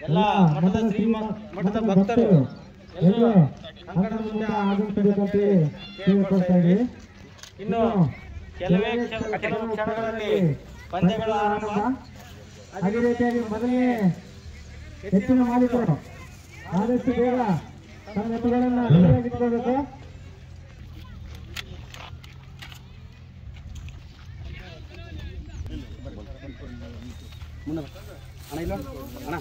ಎಲ್ಲ ಮಠದ ಶ್ರೀ ಮ- ಮಠದ ಭಕ್ತರು ಎಲ್ಲ ಅಂಕಣದ ಮುಂದೆ ಆಗಮಿಸಬೇಕಂತ ಕೇಳಿಕೊಳ್ತಾ ಇದ್ದೀವಿ ಇನ್ನು ಕೆಲವೇ ಕ್ಷಣ- ಕೆಲವು ಕ್ಷಣಗಳಲ್ಲಿ ಪಂದ್ಯಗಳು ಆರಂಭ ಅದೇ ರೀತಿಯಾಗಿ ಮೊದಲನೇ ಹೆಚ್ಚಿನ ಮಾಲೀಕರು ಆದಷ್ಟು ಬೇಗ ತಮ್ಮ ಎತ್ತುಗಳನ್ನ ರೆಡಿಯಾಗಿಟ್ಕೋಬೇಕು ಅಣ್ಣ ಇಲ್ಲ ಅಣ್ಣ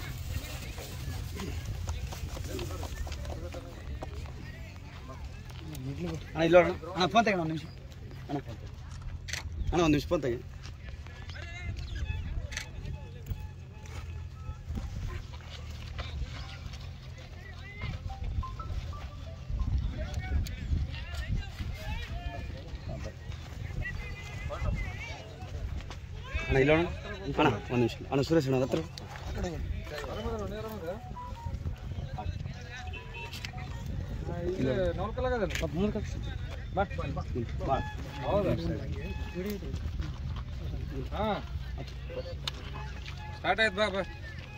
ಅಣ್ಣ ಇಲ್ಲ ಅಣ್ಣ ಅಣ್ಣ ಫೋನ್ ತೆಗೆ ಒಂದು ನಿಮಿಷ ಅಣ್ಣ ಅಣ್ಣ ಒಂದು ನಿಮಿಷ ಫೋನ್ ತೆಗೆ ಅಣ್ಣ ಇಲ್ಲ ಅಣ್ಣ ಅಣ್ಣ ಒಂದು ನಿಮಿಷ ಅಣ್ಣ ಸುರೇಶ್ ಅಣ್ಣ ಹತ್ರ ಸ್ಟಾರ್ಟ್ ಆಯ್ತು ಬಾ ಬಾ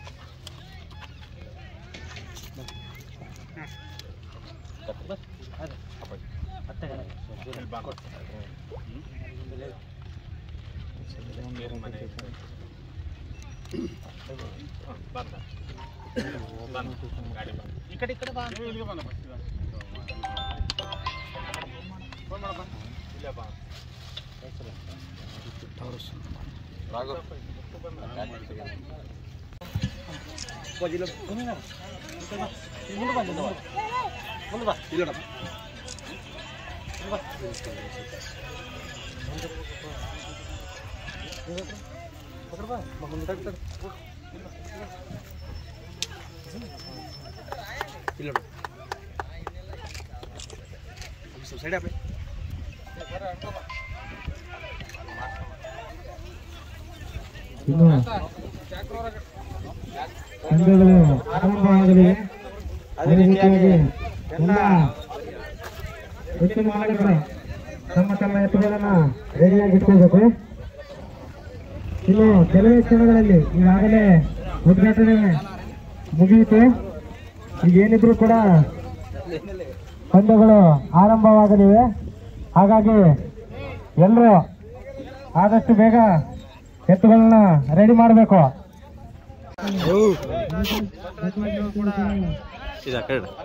ಇಲ್ಲ ಇಲ್ಲ ಸೈಡ್ ಹಾಕಿ ಇನ್ನು ಪಂದ್ಯಗಳು ಆರಂಭವಾಗಲಿವೆ ಅದೇ ರೀತಿಯಾಗಿ ಎಲ್ಲ ಹೆಚ್ಚಿನ ಮಾಲೀಕರು ತಮ್ಮ ತಮ್ಮ ಎತ್ತುಗಳನ್ನ ರೆಡಿಯಾಗಿ ಇಟ್ಕೋಬೇಕು ಇನ್ನು ಕೆಲವೇ ಕ್ಷಣಗಳಲ್ಲಿ ಈಗಾಗಲೇ ಉದ್ಘಾಟನೆ ಮುಗಿಯಿತು ಈಗ ಏನಿದ್ರು ಕೂಡ ಪಂದ್ಯಗಳು ಆರಂಭವಾಗಲಿವೆ ಹಾಗಾಗಿ ಎಲ್ಲರೂ ಆದಷ್ಟು ಬೇಗ ಎತ್ತುಗಳನ್ನ ರೆಡಿ ಮಾಡಬೇಕು ಇದು ಆ ಕಡೆ ಇಡು.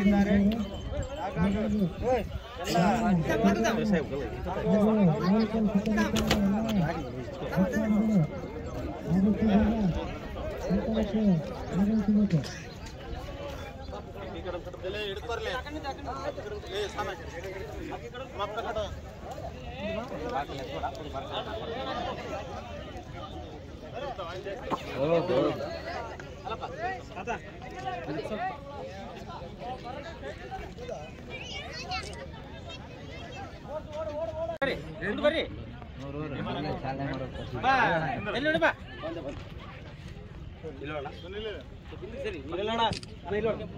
ಇಲ್ಲ ಅಣ್ಣ. ಇಲ್ಲ ಅಣ್ಣ. ಅಣ್ಣ ಇಲ್ಲ ಅಣ್ಣ.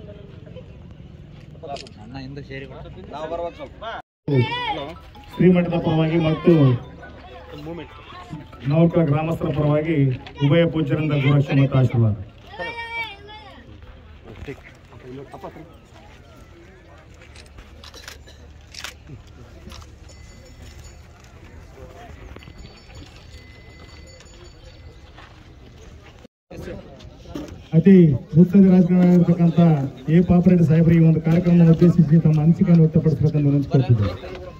ನಾವು ಬರ್ಬೇಕು ಸ್ವಲ್ಪ ಶ್ರೀಮಠದ ಪರವಾಗಿ ಮತ್ತು ನೌಕ ಗ್ರಾಮಸ್ಥರ ಪರವಾಗಿ ಉಭಯ ಪೂಜ್ಯರಿಂದ ಗುರುಕ್ಷ ಮತ್ತು ಆಶೀರ್ವಾದ ಅತಿ ಉತ್ತಮ ರಾಜಕಾರಣ ಎ ಪಾಪರೆಡ್ಡಿ ಸಾಹೇಬರು ಈ ಒಂದು ಕಾರ್ಯಕ್ರಮವನ್ನು ಉದ್ದೇಶಿಸಿ ತಮ್ಮ ಅನಿಸಿಕೆಯನ್ನು ವ್ಯಕ್ತಪಡಿಸಬೇಕೆಂದು ವಿನಂತಿಸಿಕೊಳ್ತಿದ್ದಾರೆ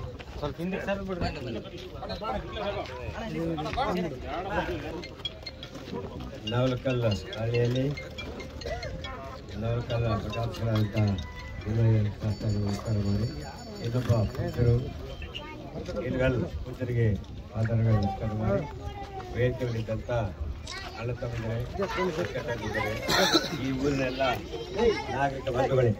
ನವಲಕಲ್ಲ ಹಳ್ಳಿಯಲ್ಲಿ ನವಲಕಲ್ಲ ಪಟಾಕ್ಷರ ಅಂತ ಇಲಾಖೆ ಶಾಸಕರು ನಮಸ್ಕಾರ ಮಾಡಿ ಇನ್ನೊಬ್ಬ ಪುತ್ರರು ಇಲ್ಗಲ್ ಪುತ್ರರಿಗೆ ಆಧಾರಗಳು ನಮಸ್ಕಾರ ಮಾಡಿ ವೇದಿಕೆ ಮೇಲಿದ್ದಂಥ ಅಣ್ಣ ತಮ್ಮಂದಿರೆ ಅಕ್ಕತಂಗಿಯರೇ, ಈ ಊರಿನೆಲ್ಲ ನಾಗರಿಕ ಬಂಧುಗಳೇ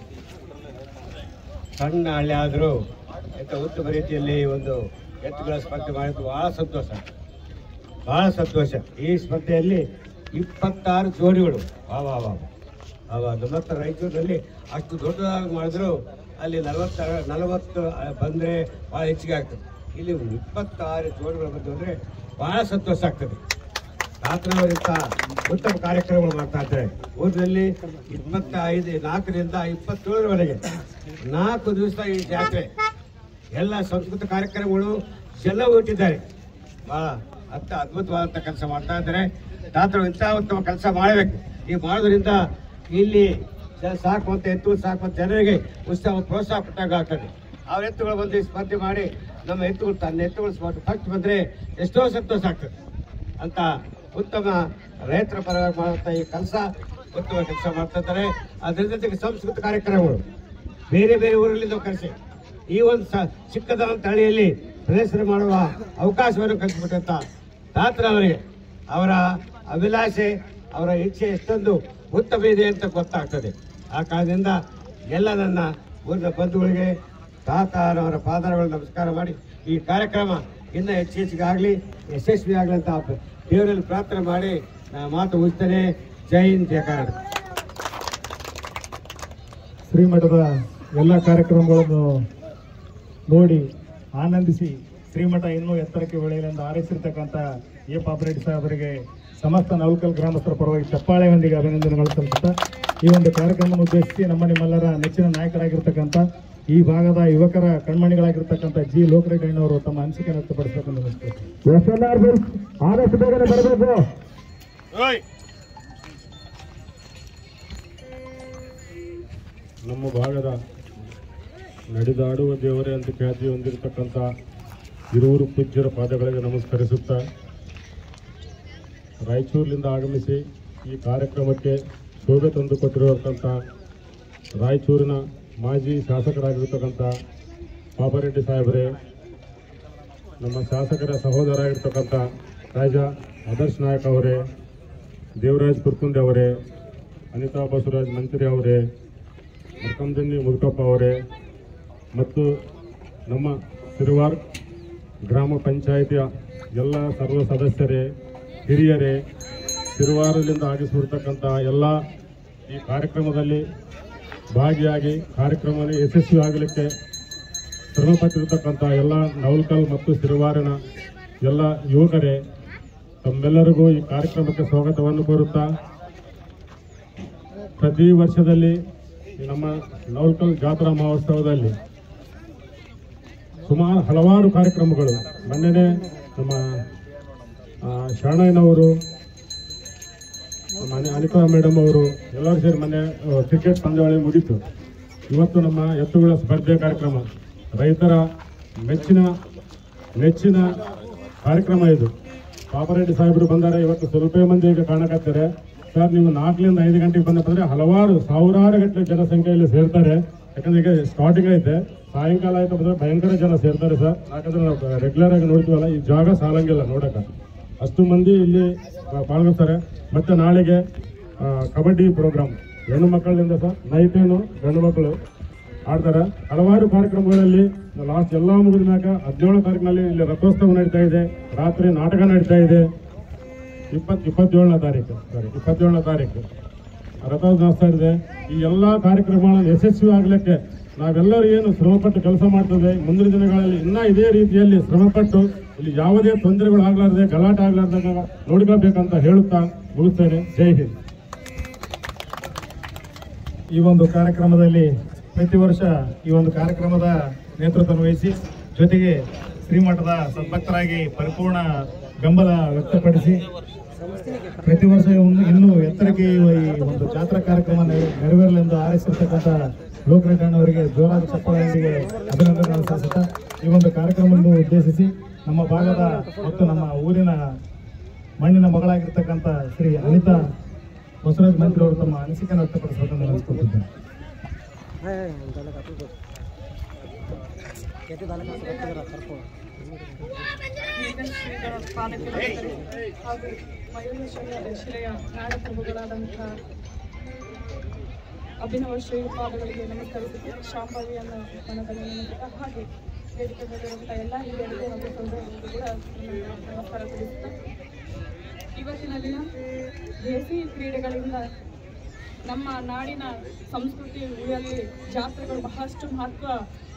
ಸಣ್ಣ ಹಳ್ಳಿ ಆದರೂ ಎಂಥ ಉತ್ತಮ ರೀತಿಯಲ್ಲಿ ಒಂದು ಎತ್ತುಗಳ ಸ್ಪರ್ಧೆ ಮಾಡಿದ್ದು ಬಹಳ ಸಂತೋಷ ಬಹಳ ಸಂತೋಷ ಈ ಸ್ಪರ್ಧೆಯಲ್ಲಿ ಇಪ್ಪತ್ತಾರು ಜೋಡಿಗಳು ವಾ ವಾ ವಾ ಅವ ನಮ್ಮ ಹತ್ರ ರಾಯಚೂರಿನಲ್ಲಿ ಅಷ್ಟು ದೊಡ್ಡದಾಗಿ ಮಾಡಿದ್ರು ಅಲ್ಲಿ ನಲವತ್ತ ನಲವತ್ತು ಬಂದರೆ ಭಾಳ ಹೆಚ್ಚಿಗೆ ಆಗ್ತದೆ ಇಲ್ಲಿ ಇಪ್ಪತ್ತಾರು ಜೋಡಿಗಳು ಬಂತು ಅಂದರೆ ಭಾಳ ಸಂತೋಷ ಆಗ್ತದೆ ರಾತ್ರಿಯವರಿಂದ ಉತ್ತಮ ಕಾರ್ಯಕ್ರಮಗಳು ಮಾಡ್ತಾ ಇದ್ದಾರೆ ಊರಿನಲ್ಲಿ ಇಪ್ಪತ್ತ ಐದು ನಾಲ್ಕರಿಂದ ಇಪ್ಪತ್ತೇಳರವರೆಗೆ ನಾಲ್ಕು ದಿವಸ ಈ ಜಾತ್ರೆ ಎಲ್ಲ ಸಂಸ್ಕೃತ ಕಾರ್ಯಕ್ರಮಗಳು ಎಲ್ಲ ಇಟ್ಟಿದ್ದಾರೆ ಬಹಳ ಅತ್ಯ ಅದ್ಭುತವಾದಂಥ ಕೆಲಸ ಮಾಡ್ತಾ ಇದ್ದಾರೆ ತಾತರು ಇಂಥ ಉತ್ತಮ ಕೆಲಸ ಮಾಡಬೇಕು ಈ ಮಾಡೋದ್ರಿಂದ ಇಲ್ಲಿ ಜನ ಸಾಕುವಂತ ಎತ್ತು ಸಾಕುವಂತ ಜನರಿಗೆ ಉತ್ಸಾಹ ಪ್ರೋತ್ಸಾಹ ಕೊಟ್ಟಾಗ ಆಗ್ತದೆ ಅವ್ರ ಎತ್ತುಗಳು ಬಂದು ಈ ಸ್ಪರ್ಧೆ ಮಾಡಿ ನಮ್ಮ ಎತ್ತುಗಳು ತನ್ನ ಎತ್ತುಗಳು ಸ್ಪರ್ಧೆ ಫಸ್ಟ್ ಬಂದ್ರೆ ಎಷ್ಟೋ ಸಂತೋಷ ಆಗ್ತದೆ ಅಂತ ಉತ್ತಮ ರೈತರ ಪರವಾಗಿ ಮಾಡುವಂತ ಈ ಕೆಲಸ ಉತ್ತಮ ಕೆಲಸ ಮಾಡ್ತಾ ಇದ್ದಾರೆ ಅದ್ರ ಜೊತೆಗೆ ಸಂಸ್ಕೃತ ಕಾರ್ಯಕ್ರಮಗಳು ಬೇರೆ ಬೇರೆ ಊರಲ್ಲಿಂದ ಕರೆಸಿ ಈ ಒಂದು ಸ ಚಿಕ್ಕದಾದಂಥ ಹಳ್ಳಿಯಲ್ಲಿ ಪ್ರದರ್ಶನ ಮಾಡುವ ಅವಕಾಶವನ್ನು ಕಲ್ಪಿಸಿಕೊಟ್ಟಂತ ತಾತರವರಿಗೆ ಅವರ ಅಭಿಲಾಷೆ ಅವರ ಇಚ್ಛೆ ಎಷ್ಟೊಂದು ಉತ್ತಮ ಇದೆ ಅಂತ ಗೊತ್ತಾಗ್ತದೆ ಆ ಕಾರಣದಿಂದ ಎಲ್ಲ ನನ್ನ ಊರಿನ ಬಂಧುಗಳಿಗೆ ತಾತನವರ ಪಾದರಗಳು ನಮಸ್ಕಾರ ಮಾಡಿ ಈ ಕಾರ್ಯಕ್ರಮ ಇನ್ನ ಹೆಚ್ಚು ಹೆಚ್ಚಿಗೆ ಆಗಲಿ ಯಶಸ್ವಿ ಆಗಲಿ ಅಂತ ದೇವರಲ್ಲಿ ಪ್ರಾರ್ಥನೆ ಮಾಡಿ ನಾ ಮಾತು ಮುಗಿಸ್ತೇನೆ ಜೈ ಹಿಂದ್ ಜಯ ಕರ್ನಾಟಕ ಶ್ರೀಮಠದ ಎಲ್ಲ ಕಾರ್ಯಕ್ರಮಗಳನ್ನು ನೋಡಿ ಆನಂದಿಸಿ ಶ್ರೀಮಠ ಇನ್ನೂ ಎತ್ತರಕ್ಕೆ ಬೆಳೆಯಲೆಂದು ಹಾರೈಸಿರ್ತಕ್ಕಂಥ ಎ ಪಾಪರೆಡ್ಡಿ ಸಾಹೇಬರಿಗೆ ಸಮಸ್ತ ನೌಕಲ್ ಗ್ರಾಮಸ್ಥರ ಪರವಾಗಿ ಚಪ್ಪಾಳೆಯೊಂದಿಗೆ ಅಭಿನಂದನೆಗಳು ಸಲ್ಲಿಸುತ್ತಾ ಈ ಒಂದು ಕಾರ್ಯಕ್ರಮವನ್ನು ಉದ್ದೇಶಿಸಿ ನಮ್ಮ ನಿಮ್ಮೆಲ್ಲರ ನೆಚ್ಚಿನ ನಾಯಕರಾಗಿರ್ತಕ್ಕಂಥ ಈ ಭಾಗದ ಯುವಕರ ಕಣ್ಮಣಿಗಳಾಗಿರ್ತಕ್ಕಂಥ ಜಿ ಲೋಕರೆಡ್ಡಿ ಅಣ್ಣವರು ತಮ್ಮ ಅನಿಸಿಕೆ ವ್ಯಕ್ತಪಡಿಸಬೇಕೆಂದು ವಿನಂತಿಸುತ್ತೇನೆ. ಎಸ್ ಎಲ್ ಆರ್ ಆದಷ್ಟು ಬೇಗನೆ ಬರಬೇಕು ನಮ್ಮ ಭಾಗದ ನಡೆದಾಡುವ ದೇವರೇ ಅಂತ ಖ್ಯಾತಿ ಹೊಂದಿರತಕ್ಕಂಥ ಇರುವರು ಪೂಜ್ಯರ ಪಾದಗಳಿಗೆ ನಮಸ್ಕರಿಸುತ್ತಾ ರಾಯಚೂರಿನಿಂದ ಆಗಮಿಸಿ ಈ ಕಾರ್ಯಕ್ರಮಕ್ಕೆ ಶೋಭೆ ತಂದುಕೊಟ್ಟಿರುವಂಥ ರಾಯಚೂರಿನ ಮಾಜಿ ಶಾಸಕರಾಗಿರ್ತಕ್ಕಂಥ ಪಾಪರೆಡ್ಡಿ ಸಾಹೇಬರೇ ನಮ್ಮ ಶಾಸಕರ ಸಹೋದರಾಗಿರ್ತಕ್ಕಂಥ ರಾಜ ಆದರ್ಶ್ ನಾಯಕ್ ಅವರೇ ದೇವರಾಜ್ ಕುರ್ಕುಂದೆ ಅವರೇ ಅನಿತಾ ಬಸವರಾಜ್ ಮಂತ್ರಿ ಅವರೇ ಮರ್ಕಂದನ್ನಿ ಮುದುಕಪ್ಪ ಅವರೇ ಮತ್ತು ನಮ್ಮ ಸಿರುವಾರ್ ಗ್ರಾಮ ಪಂಚಾಯಿತಿಯ ಎಲ್ಲ ಸರ್ವ ಸದಸ್ಯರೇ ಹಿರಿಯರೇ ಸಿರುವಾರದಿಂದ ಆಗಿಸಿರ್ತಕ್ಕಂಥ ಎಲ್ಲ ಈ ಕಾರ್ಯಕ್ರಮದಲ್ಲಿ ಭಾಗಿಯಾಗಿ ಕಾರ್ಯಕ್ರಮವನ್ನು ಯಶಸ್ವಿ ಆಗಲಿಕ್ಕೆ ಶ್ರಮಪಟ್ಟಿರ್ತಕ್ಕಂಥ ಎಲ್ಲ ನವಲ್ಕಲ್ ಮತ್ತು ಸಿರುವಾರಿನ ಎಲ್ಲ ಯುವಕರೇ ತಮ್ಮೆಲ್ಲರಿಗೂ ಈ ಕಾರ್ಯಕ್ರಮಕ್ಕೆ ಸ್ವಾಗತವನ್ನು ಕೋರುತ್ತಾ ಪ್ರತಿ ವರ್ಷದಲ್ಲಿ ಈ ನಮ್ಮ ನವಲ್ಕಲ್ ಜಾತ್ರಾ ಮಹೋತ್ಸವದಲ್ಲಿ ಸುಮಾರು ಹಲವಾರು ಕಾರ್ಯಕ್ರಮಗಳು ಮೊನ್ನೆನೇ ನಮ್ಮ ಆ, ಶರಣಯ್ಯನವರು ನಮ್ಮ ಅನಿ- ಅನಿತಾ ಮೇಡಮ್ ಅವರು ಎಲ್ಲರೂ ಸೇರಿ ಮೊನ್ನೆ ಆ, ಕ್ರಿಕೆಟ್ ಪಂದ್ಯಾವಳಿ ಮುಗೀತು ಇವತ್ತು ನಮ್ಮ ಎತ್ತುಗಳ ಸ್ಪರ್ಧೆ ಕಾರ್ಯಕ್ರಮ ರೈತರ ಮೆಚ್ಚಿನ ನೆಚ್ಚಿನ ಕಾರ್ಯಕ್ರಮ ಇದು ಪಾಪರೆಡ್ಡಿ ಸಾಹೇಬರು ಬಂದರೆ ಇವತ್ತು ಸ್ವಲ್ಪ ಮಂದಿ ಈಗ ಕಾಣಕತ್ತಾರೆ ಸರ್ ನೀವು ನಾಲ್ಕರಿಂದ ಐದು ಗಂಟೆಗೆ ಬಂದಪ್ಪ ಹಲವಾರು ಸಾವಿರಾರು ಗಟ್ಟಲೆ ಜನಸಂಖ್ಯೆಯಲ್ಲಿ ಸೇರ್ತಾರೆ ಯಾಕಂದ್ರೆ ಈಗ ಸ್ಟಾರ್ಟಿಂಗ್ ಐತೆ ಸಾಯಂಕಾಲ ಆಯ್ತು ಅಂದ್ರೆ ಭಯಂಕರ ಜನ ಸೇರ್ತಾರೆ ಸರ್ ಯಾಕಂದ್ರೆ ನಾವು ರೆಗ್ಯುಲರ್ ಆಗಿ ನೋಡ್ತೀವಲ್ಲ ಈ ಜಾಗ ಸಾಲಂಗಿಲ್ಲ ನೋಡಕ ಅಷ್ಟು ಮಂದಿ ಇಲ್ಲಿ ಆ, ಪಾಲ್ಗೊಳ್ತಾರೆ ಮತ್ತೆ ನಾಳೆಗೆ ಆ, ಕಬಡ್ಡಿ ಪ್ರೋಗ್ರಾಮ್ ಹೆಣ್ಣು ಮಕ್ಕಳಿಂದ ಸರ್ ನೈಟೇನು ಗಂಡು ಮಕ್ಕಳು ಆಡ್ತಾರೆ ಹಲವಾರು ಕಾರ್ಯಕ್ರಮಗಳಲ್ಲಿ ಲಾಸ್ಟ್ ಎಲ್ಲ ಮುಗಿದ ಮ್ಯಾಗ ಹದಿನೇಳು ತಾರೀಕಿನಲ್ಲಿ ಇಲ್ಲಿ ರಥೋತ್ಸವ ನಡೀತಾ ಇದೆ ರಾತ್ರಿ ನಾಟಕ ನಡೀತಾ ಇದೆ ಇಪ್ಪತ್ ಇಪ್ಪತ್ತೇಳನೇ ತಾರೀಕು ಸಾರಿ ಇಪ್ಪತ್ತೇಳನೇ ತಾರೀಕು ರಥೋತ್ಸವ ಇದೆ ಈ ಎಲ್ಲ ಕಾರ್ಯಕ್ರಮಗಳನ್ನು ಯಶಸ್ವಿ ಆಗಲಿಕ್ಕೆ ನಾವೆಲ್ಲರೂ ಏನು ಶ್ರಮಪಟ್ಟು ಕೆಲಸ ಮಾಡ್ತದೆ ಮುಂದಿನ ದಿನಗಳಲ್ಲಿ ಇನ್ನ ಇದೇ ರೀತಿಯಲ್ಲಿ ಶ್ರಮಪಟ್ಟು ಇಲ್ಲಿ ಯಾವುದೇ ತೊಂದರೆಗಳು ಆಗ್ಲಾರ್ದೆ ಗಲಾಟೆ ಆಗ್ಲಾರ್ದಾಗ ನೋಡ್ಕೋಬೇಕಂತ ಹೇಳುತ್ತಾ ಮುಗಿಸ್ತೇನೆ ಜೈ ಹಿಂದ್ ಈ ಒಂದು ಕಾರ್ಯಕ್ರಮದಲ್ಲಿ ಪ್ರತಿ ವರ್ಷ ಈ ಒಂದು ಕಾರ್ಯಕ್ರಮದ ನೇತೃತ್ವ ವಹಿಸಿ ಜೊತೆಗೆ ಶ್ರೀಮಠದ ಸದ್ಭಕ್ತರಾಗಿ ಪರಿಪೂರ್ಣ ಬೆಂಬಲ ವ್ಯಕ್ತಪಡಿಸಿ ಪ್ರತಿ ವರ್ಷ ಇನ್ನು- ಇನ್ನೂ ಎತ್ತರಕ್ಕೆ ಈ ಈ ಒಂದು ಜಾತ್ರಾ ಕಾರ್ಯಕ್ರಮ ನೆರ- ನೆರವೇರಲೆಂದು ಹಾರೈಸಿರ್ತಕ್ಕಂಥ ಲೋಕರೆಡ್ಡಣ್ಣವರಿಗೆ ಜೋರಾದ ಚಪ್ಪಾಳೆಯೊಂದಿಗೆ ಅಭಿನಂದನೆಗಳನ್ನು ಸಲ್ಲಿಸುತ್ತಾ ಈ ಒಂದು ಕಾರ್ಯಕ್ರಮವನ್ನು ಉದ್ದೇಶಿಸಿ ನಮ್ಮ ಭಾಗದ ಮತ್ತು ನಮ್ಮ ಊರಿನ ಮಣ್ಣಿನ ಮಗಳಾಗಿರ್ತಕ್ಕಂಥ ಶ್ರೀ ಅನಿತಾ ಬಸವರಾಜ್ ಮಂತ್ರಿ ಅವರು ತಮ್ಮ ಅನಿಸಿಕೆಯನ್ನು ವ್ಯಕ್ತಪಡಿಸಬೇಕೆಂದು ಅನಿಸ್ಕೊತಿದ್ದೇನೆ ಶ್ರೀಗಳ ಪಾದಕರಿಗೆ ಹಾಗೂ ಮಯೂರೇಶ್ವರ ಶಿಲೆಯ ನಾಡಪ್ರಭುಗಳಾದಂತಹ ಅಭಿನವ ಶ್ರೀ ಪಾದಗಳಿಗೆ ನಮಸ್ಕರಿಸುತ್ತೆ ಶಾಂಭವಿಯನ್ನು ಮನದಲ್ಲಿ ನೆನೆಸುತ್ತಾ ಹಾಗೆ ವೇದಿಕೆ ಮೇಲಿರುವಂತಹ ಎಲ್ಲ ಹಿರಿಯರಿಗೂ ಹಾಗೂ ಸಹೋದರರಿಗೂ ಕೂಡ ನನ್ನ ನಮಸ್ಕಾರ ತಿಳಿಸುತ್ತಾ ಇವತ್ತಿನ ದಿನ ದೇಸಿ ಕ್ರೀಡೆಗಳಿಂದ ನಮ್ಮ ನಾಡಿನ ಸಂಸ್ಕೃತಿ ಉಳಿಯಲ್ಲಿ ಜಾತ್ರೆಗಳು ಬಹಳಷ್ಟು ಮಹತ್ವ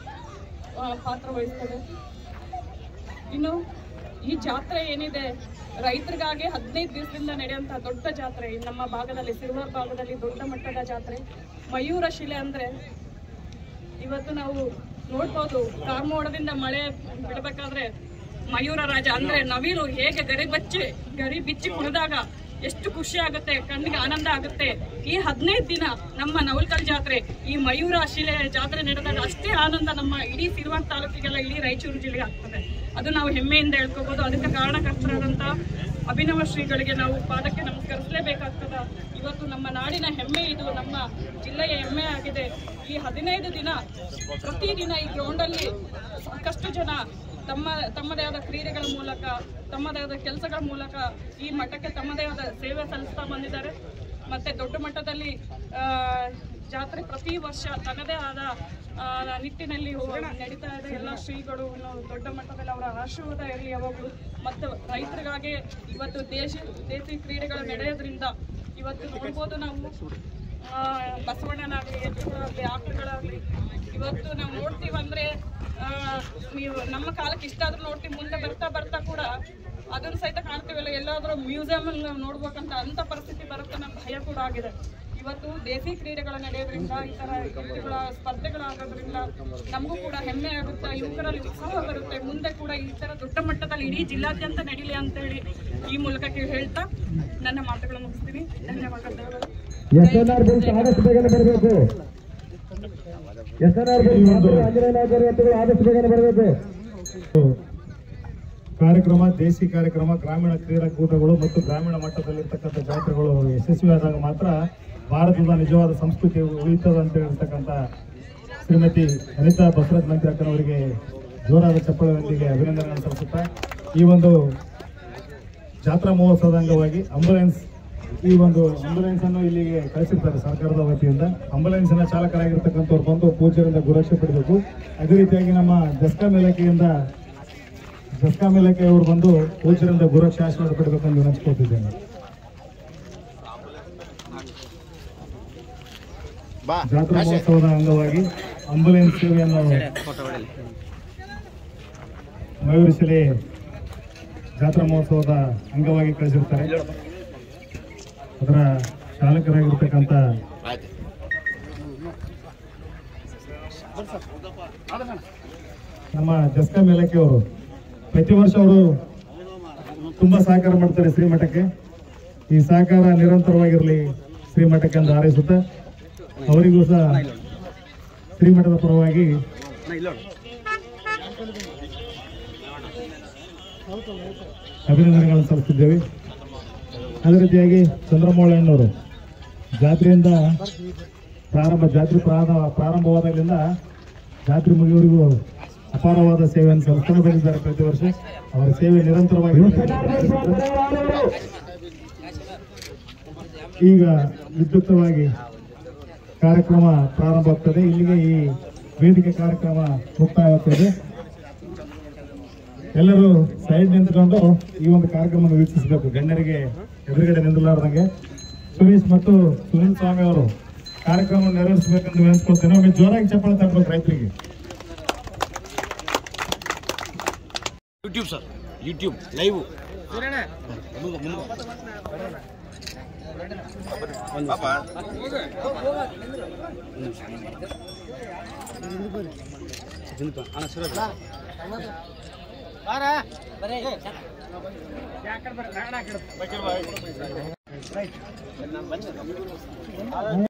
ಆ, ಪಾತ್ರ ವಹಿಸ್ತದೆ ಇನ್ನು ಈ ಜಾತ್ರೆ ಏನಿದೆ ರೈತರಿಗಾಗಿ ಹದಿನೈದು ದಿವಸದಿಂದ ನಡೆಯುವಂತಹ ದೊಡ್ಡ ಜಾತ್ರೆ ಈ ನಮ್ಮ ಭಾಗದಲ್ಲಿ ಸಿರುವಾರ್ ಭಾಗದಲ್ಲಿ ದೊಡ್ಡ ಮಟ್ಟದ ಜಾತ್ರೆ ಮಯೂರ ಶಿಲೆ ಅಂದ್ರೆ ಇವತ್ತು ನಾವು ನೋಡ್ಬೋದು ಕಾರ್ಮೋಡದಿಂದ ಮಳೆ ಬಿಡಬೇಕಾದ್ರೆ ಮಯೂರ ರಾಜ ಅಂದ್ರೆ ನವಿಲು ಹೇಗೆ ಗರಿ ಬಚ್ಚಿ ಗರಿ ಬಿಚ್ಚಿ ಕುಣಿದಾಗ ಎಷ್ಟು ಖುಷಿ ಆಗುತ್ತೆ ಕಣ್ಣಿಗೆ ಆನಂದ ಆಗುತ್ತೆ ಈ ಹದಿನೈದು ದಿನ ನಮ್ಮ ನವಲ್ಕಲ್ ಜಾತ್ರೆ ಈ ಮಯೂರ ಶಿಲೆ ಜಾತ್ರೆ ನಡೆದಾಗ ಅಷ್ಟೇ ಆನಂದ ನಮ್ಮ ಇಡೀ ಸಿರುವಾರ್ ತಾಲೂಕಿಗೆಲ್ಲ ಇಡೀ ರಾಯಚೂರು ಜಿಲ್ಲೆಗೆ ಆಗ್ತದೆ ಅದು ನಾವು ಹೆಮ್ಮೆಯಿಂದ ಹೇಳ್ಕೋಬಹುದು ಅದಕ್ಕೆ ಕಾರಣಕರ್ತರಾದಂತ ಅಭಿನವ ಶ್ರೀಗಳಿಗೆ ನಾವು ಪಾದಕ್ಕೆ ನಮಸ್ಕರಿಸಲೇಬೇಕಾಗ್ತದ ಇವತ್ತು ನಮ್ಮ ನಾಡಿನ ಹೆಮ್ಮೆ ಇದು ನಮ್ಮ ಜಿಲ್ಲೆಯ ಹೆಮ್ಮೆ ಆಗಿದೆ ಈ ಹದಿನೈದು ದಿನ ಪ್ರತಿದಿನ ಈ ಗ್ರೌಂಡಲ್ಲಿ ಸಾಕಷ್ಟು ಜನ ತಮ್ಮ ತಮ್ಮದೇ ಆದ ಕ್ರೀಡೆಗಳ ಮೂಲಕ ತಮ್ಮದೇ ಆದ ಕೆಲಸಗಳ ಮೂಲಕ ಈ ಮಠಕ್ಕೆ ತಮ್ಮದೇ ಆದ ಸೇವೆ ಸಲ್ಲಿಸ್ತಾ ಬಂದಿದ್ದಾರೆ ಮತ್ತೆ ದೊಡ್ಡ ಮಟ್ಟದಲ್ಲಿ ಆ, ಜಾತ್ರೆ ಪ್ರತಿ ವರ್ಷ ತನ್ನದೇ ಆದ ಆ, ನಿಟ್ಟಿನಲ್ಲಿ ಹೋ- ನಡೀತಾ ಇದೆ ಎಲ್ಲ ಶ್ರೀಗಳು ಇನ್ನು ದೊಡ್ಡ ಮಟ್ಟದಲ್ಲಿ ಅವರ ಆಶೀರ್ವಾದ ಇರಲಿ ಯಾವಾಗಲೂ ಮತ್ತು ರೈತರಿಗಾಗಿ ಇವತ್ತು ದೇಶ ದೇಸಿ ಕ್ರೀಡೆಗಳು ನಡೆಯೋದ್ರಿಂದ ಇವತ್ತು ನೋಡ್ಬೋದು ನಾವು ಆ, ಬಸವಣ್ಣನಾಗಲಿ ಎತ್ತುಗಳಾಗಲಿ ಆಕಳುಗಳಾಗಲಿ ಇವತ್ತು ನಾವು ನೋಡ್ತೀವಿ ಅಂದ್ರೆ ಆ, ನೀವು ನಮ್ಮ ಕಾಲಕ್ಕೆ ಇಷ್ಟ ಆದ್ರೂ ನೋಡ್ತೀವಿ ಮುಂದೆ ಬರ್ತಾ ಬರ್ತಾ ಕೂಡ ಅದನ್ನ ಸಹಿತ ಕಾಣ್ತೀವಲ್ಲ ಎಲ್ಲಾದ್ರೂ ಮ್ಯೂಸಿಯಂ ಅಲ್ಲಿ ನಾವು ನೋಡ್ಬೇಕಂತ ಅಂತ ಪರಿಸ್ಥಿತಿ ಬರುತ್ತೆ ನಮ್ಮ ಭಯ ಕೂಡ ಆಗಿದೆ ಇವತ್ತು ದೇಸಿ ಕ್ರೀಡೆಗಳು ನಡೆಯೋದ್ರಿಂದ ಈ ತರ ಎತ್ತುಗಳ ಸ್ಪರ್ಧೆಗಳಾಗೋದ್ರಿಂದ ನಮಗೂ ಕೂಡ ಹೆಮ್ಮೆ ಆಗುತ್ತೆ ಯುವಕರಲ್ಲಿ ಉತ್ಸಾಹ ಬರುತ್ತೆ ಮುಂದೆ ಕೂಡ ಈ ತರ ದೊಡ್ಡ ಮಟ್ಟದಲ್ಲಿ ಇಡೀ ಜಿಲ್ಲಾದ್ಯಂತ ನಡೀಲಿ ಅಂತ ಹೇಳಿ ಈ ಮೂಲಕ ಕೇ- ಹೇಳ್ತಾ ನನ್ನ ಮಾತುಗಳು ಮುಗಿಸ್ತೀನಿ ಧನ್ಯವಾದಗಳು ಎಸ್ ಎನ್ ಆರ್ ಬಸ್ ಆದಷ್ಟು ಬೇಗನೆ ಬರಬೇಕು ಎಸ್ ಎನ್ ಆರ್ ಬಸ್ ಆಂಜನೇಯನಾಚಾರ್ಯ ಎತ್ತುಗಳು ಆದಷ್ಟು ಬೇಗನೆ ಬರಬೇಕು ಕಾರ್ಯಕ್ರಮ ದೇಸಿ ಕಾರ್ಯಕ್ರಮ ಗ್ರಾಮೀಣ ಕ್ರೀಡಾಕೂಟಗಳು ಮತ್ತು ಗ್ರಾಮೀಣ ಮಟ್ಟದಲ್ಲಿರ್ತಕ್ಕಂಥ ಜಾತ್ರೆಗಳು ಯಶಸ್ವಿಯಾದಾಗ ಮಾತ್ರ ಭಾರತದ ನಿಜವಾದ ಸಂಸ್ಕೃತಿ ಉಳಿತದ ಅಂತ ಹೇಳಿರ್ತಕ್ಕಂಥ ಶ್ರೀಮತಿ ಅನಿತಾ ಬಸವರಾಜ್ ಮಂತ್ರಿ ಅಕ್ಕನವರಿಗೆ ಜೋರಾದ ಚಪ್ಪಳದೊಂದಿಗೆ ಅಭಿನಂದನೆ ಸಲ್ಲಿಸುತ್ತಾ ಈ ಒಂದು ಜಾತ್ರಾ ಮಹೋತ್ಸವದ ಅಂಗವಾಗಿ ಅಂಬುಲೆನ್ಸ್ ಈ ಒಂದು ಆಂಬುಲೆನ್ಸ್ ಅನ್ನು ಇಲ್ಲಿಗೆ ಕಳಿಸಿರ್ತಾರೆ ಸರ್ಕಾರದ ವತಿಯಿಂದ ಆಂಬುಲೆನ್ಸ್ ನ ಚಾಲಕರಾಗಿರ್ತಕ್ಕಂಥವ್ರು ಬಂದು ಪೂಜ್ಯರಿಂದ ಗುರಕ್ಷೆ ಪಡೆಯಬೇಕು ಅದೇ ರೀತಿಯಾಗಿ ನಮ್ಮ ಜಸ್ಕಾಂ ಇಲಾಖೆಯಿಂದ ಜಸ್ಕಾಂ ಇಲಾಖೆಯವರು ಬಂದು ಪೂಜ್ಯರಿಂದ ಗುರಕ್ಷೆ ಆಶೀರ್ವಾದ ಪಡೆಬೇಕೆಂದು ವಿನಂತಿಸ್ಕೊತಿದ್ದೇನೆ ಜಾತ್ರಾ ಮಹೋತ್ಸವದ ಅಂಗವಾಗಿ ಆಂಬುಲೆನ್ಸ್ ಸೇವೆಯನ್ನು ಮಯೂರಿಸಲಿ ಜಾತ್ರಾ ಮಹೋತ್ಸವದ ಅಂಗವಾಗಿ ಕಳಿಸಿರ್ತಾರೆ ಅದರ ಚಾಲಕರಾಗಿರ್ತಕ್ಕಂಥ ನಮ್ಮ ಜಸ್ಕಾಂ ಇಲಾಖೆಯವರು ಪ್ರತಿ ವರ್ಷ ಅವರು ತುಂಬಾ ಸಹಕಾರ ಮಾಡ್ತಾರೆ ಶ್ರೀಮಠಕ್ಕೆ ಈ ಸಹಕಾರ ನಿರಂತರವಾಗಿರಲಿ ಶ್ರೀಮಠಕ್ಕೆ ಎಂದು ಹಾರೈಸುತ್ತಾ ಅವರಿಗೂ ಸಹ ಶ್ರೀಮಠದ ಪರವಾಗಿ ಅಭಿನಂದನೆಗಳನ್ನು ಸಲ್ಲಿಸಿದ್ದೇವೆ ಅದೇ ರೀತಿಯಾಗಿ ಚಂದ್ರಮೌಳಣ್ಣವರು ಜಾತ್ರೆಯಿಂದ ಪ್ರಾರಂಭ ಜಾತ್ರೆ ಪ್ರಾರಂಭ ಪ್ರಾರಂಭವಾದಾಗಲಿಂದ ಜಾತ್ರೆ ಮುಗಿಯುವವರೆಗೂ ಅಪಾರವಾದ ಸೇವೆಯನ್ನು ಸಲ್ಲಿಸ್ತಾನೆ ಬಂದಿದ್ದಾರೆ ಪ್ರತಿ ವರ್ಷ ಅವರ ಸೇವೆ ನಿರಂತರವಾಗಿ ಈಗ ವಿದ್ಯುಕ್ತವಾಗಿ ಕಾರ್ಯಕ್ರಮ ಪ್ರಾರಂಭ ಆಗ್ತದೆ ಇಲ್ಲಿಗೆ ಈ ವೇದಿಕೆ ಕಾರ್ಯಕ್ರಮ ಮುಕ್ತಾಯವಾಗ್ತದೆ ಎಲ್ಲರೂ ಸೈಡ್ ನಿಂತ್ಕೊಂಡು ಈ ಒಂದು ಕಾರ್ಯಕ್ರಮ ವೀಕ್ಷಿಸಬೇಕು ಗಣ್ಯರಿಗೆ ಎದುರುಗಡೆ ನಿಂದಲಾರ್ದಂಗೆ ಸುರೇಶ್ ಮತ್ತು ಸುನಿಲ್ ಸ್ವಾಮಿ ಅವರು ಕಾರ್ಯಕ್ರಮ ನೆರವೇರಿಸಬೇಕೆಂದು ವಿನಂತಿಸ್ಕೊಳ್ತೇನೆ ಒಮ್ಮೆ ಜೋರಾಗಿ ಚಪ್ಪಾಳೆ ತರಬೇಕು ರೈತರಿಗೆ ಯೂಟ್ಯೂಬ್ ಸರ್ ಯೂಟ್ಯೂಬ್ ಲೈವ್ ಅಣ್ಣ ಸರ್